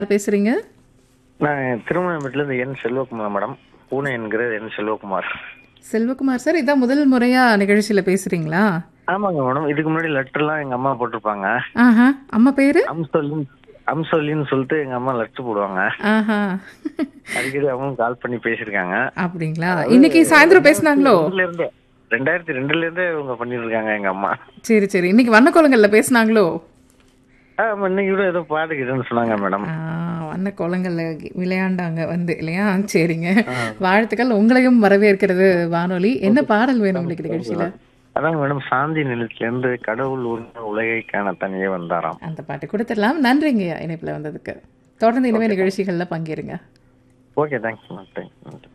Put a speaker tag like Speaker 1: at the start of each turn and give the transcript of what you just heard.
Speaker 1: பேசுறீங்க
Speaker 2: நான் திருமணமேட்டிலேருந்து என் செல்வகுமார் மேடம் பூனே என்கிறது என் செல்வகுமார்
Speaker 1: செல்வகுமார் சார் இதான் முதல் முறையா நிகழ்ச்சியில பேசுறீங்களா
Speaker 2: ஆமாங்க மேடம் இதுக்கு முன்னாடி லெட்டர்லாம் எங்க அம்மா போட்டிருப்பாங்க
Speaker 1: ஆஹா அம்மா பேரு
Speaker 2: அம்சொல்லின் அம்சொல்லின்னு சொல்லிட்டு எங்க அம்மா லெட்டர் போடுவாங்க
Speaker 1: ஆஹா
Speaker 2: அடிக்கடி அவங்க கால் பண்ணி பேசியிருக்காங்க
Speaker 1: அப்படிங்களா இன்னைக்கு சாயந்தரம் பேசுனாங்களோ
Speaker 2: ரெண்டுல இருந்தே ரெண்டாயிரத்தி ரெண்டுல இருந்தே இவங்க பண்ணிட்டு இருக்காங்க எங்க அம்மா
Speaker 1: சரி சரி இன்னைக்கு வண்ணக்கோலங்கள்ல பேசுனாங்களோ
Speaker 2: ஆமா இன்னைக்கு கூட ஏதோ பாடுகிறேன்னு சொன்னாங்க மேடம்
Speaker 1: ஆ, வண்ண கோலங்கள்ல விளையாண்டாங்க வந்து இல்லையா சரிங்க வாழ்த்துக்கள் உங்களையும் வரவேற்கிறது வானொலி என்ன பாடல் வேணும் உங்களுக்கு நிகழ்ச்சியில
Speaker 2: அதான் மேடம் சாந்தி நிலத்துல இருந்து கடவுள் உண்மை உலகை காண தனியே வந்தாராம்
Speaker 1: அந்த பாட்டு கொடுத்துடலாம் நன்றிங்க இணைப்புல வந்ததுக்கு தொடர்ந்து இனிமே நிகழ்ச்சிகள்ல பங்கேறுங்க
Speaker 2: ஓகே தேங்க்ஸ் மேம் தேங்க்ஸ்